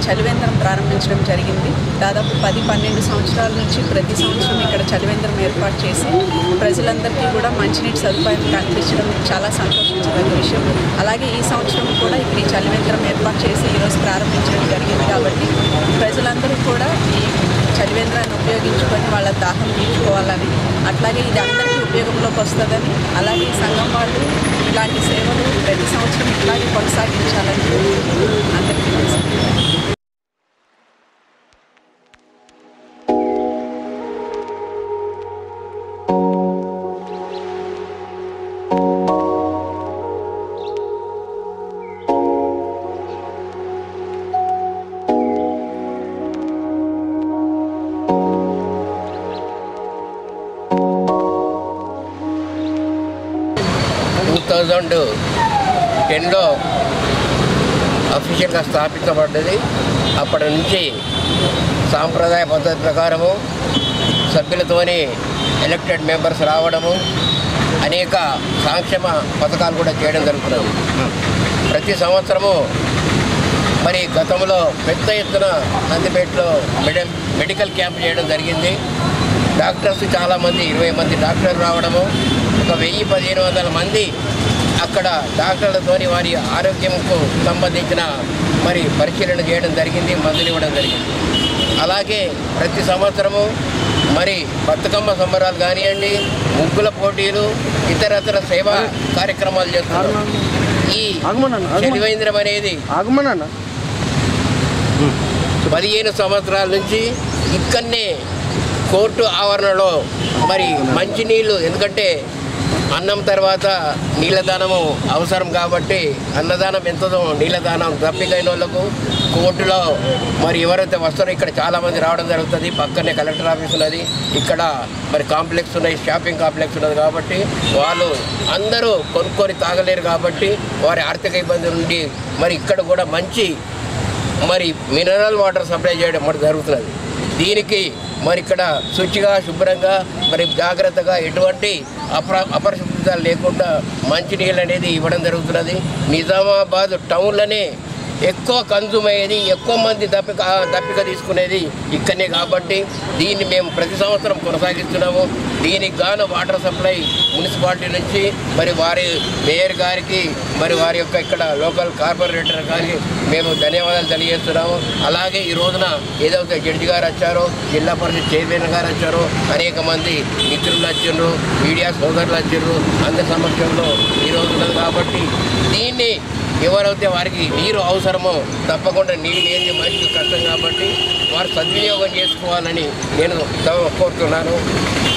చలివేంద్రం ప్రారంభించడం జరిగింది దాదాపు పది పన్నెండు సంవత్సరాల నుంచి ప్రతి సంవత్సరం ఇక్కడ చలివేంద్రం ఏర్పాటు చేసి ప్రజలందరికీ కూడా మంచినీటి సదుపాయం కల్పించడం చాలా సంతోషించదగ్గ విషయం అలాగే ఈ సంవత్సరం కూడా ఇక్కడ ఈ చలివేంద్రం ఏర్పాటు చేసి ఈరోజు ప్రారంభించడం జరిగింది కాబట్టి ప్రజలందరూ కూడా ఈ చలివేంద్రాన్ని ఉపయోగించుకొని వాళ్ళ దాహం తీర్చుకోవాలని అట్లాగే ఇది అందరికీ ఉపయోగంలోకి వస్తుందని అలాగే ఈ సంఘం వాళ్ళు ఇలాంటి సేవలు ప్రతి సంవత్సరం ఇట్లాగే కొనసాగించాలని అందరికీ తెలుసు టూ థౌజండ్ టెన్లో అఫీషియల్గా స్థాపించబడ్డది అప్పటి నుంచి సాంప్రదాయ పద్ధతి ప్రకారము సభ్యులతోని ఎలక్టెడ్ మెంబర్స్ రావడము అనేక సంక్షేమ పథకాలు కూడా చేయడం జరుగుతున్నది ప్రతి సంవత్సరము మరి గతంలో పెద్ద ఎత్తున నందిపేటలో మెడి మెడికల్ క్యాంప్ చేయడం జరిగింది డాక్టర్స్ చాలామంది ఇరవై మంది డాక్టర్లు రావడము ఒక వెయ్యి పదిహేను వందల మంది అక్కడ డాక్టర్లతోని వారి ఆరోగ్యంకు సంబంధించిన మరి పరిశీలన చేయడం జరిగింది మందులు ఇవ్వడం జరిగింది అలాగే ప్రతి సంవత్సరము మరి బతుకమ్మ సంబరాలు కానివ్వండి ముగ్గుల పోటీలు ఇతరతర సేవా కార్యక్రమాలు చేస్తున్నారు ఈ శనివేంద్రం అనేది ఆగమనన్నా పదిహేను సంవత్సరాల నుంచి ఇక్కడనే కోర్టు ఆవరణలో మరి మంచినీళ్ళు ఎందుకంటే అన్నం తర్వాత నీళ్ళదానము అవసరం కాబట్టి అన్నదానం ఎంతదో నీళ్ళదానం తప్పికైన వాళ్ళకు కోర్టులో మరి ఎవరైతే వస్తారో ఇక్కడ చాలామంది రావడం జరుగుతుంది పక్కనే కలెక్టర్ ఆఫీస్ ఉన్నది ఇక్కడ మరి కాంప్లెక్స్ ఉన్నాయి షాపింగ్ కాంప్లెక్స్ ఉన్నది కాబట్టి వాళ్ళు అందరూ కొనుక్కొని తాగలేరు కాబట్టి వారి ఆర్థిక ఇబ్బంది నుండి మరి ఇక్కడ కూడా మంచి మరి మినరల్ వాటర్ సప్లై చేయడం మరి జరుగుతున్నది దీనికి మరి ఇక్కడ శుచిగా శుభ్రంగా మరి జాగ్రత్తగా ఎటువంటి అప్ర అపరిశుభ్రతలు లేకుండా మంచినీళ్ళు అనేది ఇవ్వడం జరుగుతున్నది నిజామాబాద్ టౌన్లోనే ఎక్కువ కన్జ్యూమ్ అయ్యేది ఎక్కువ మంది దప్పిక దప్పిక తీసుకునేది ఇక్కడనే కాబట్టి దీన్ని మేము ప్రతి సంవత్సరం కొనసాగిస్తున్నాము దీనికి గాను వాటర్ సప్లై మున్సిపాలిటీ నుంచి మరి వారి మేయర్ గారికి మరి వారి యొక్క ఇక్కడ లోకల్ కార్పొరేటర్ గారికి మేము ధన్యవాదాలు తెలియజేస్తున్నాము అలాగే ఈ రోజున ఏదైతే జడ్జి గారు వచ్చారో జిల్లా పరిషత్ చైర్మన్ గారు వచ్చారో అనేక మంది మిత్రులు వచ్చిండ్రు మీడియా సోదరులు వచ్చిండ్రు అందరి సమక్షంలో ఈ రోజు ఉన్నది కాబట్టి దీన్ని ఎవరైతే వారికి నీరు అవసరమో తప్పకుండా నీరు లేని మనిషికి కష్టం కాబట్టి వారు సద్వినియోగం చేసుకోవాలని నేను కోరుతున్నాను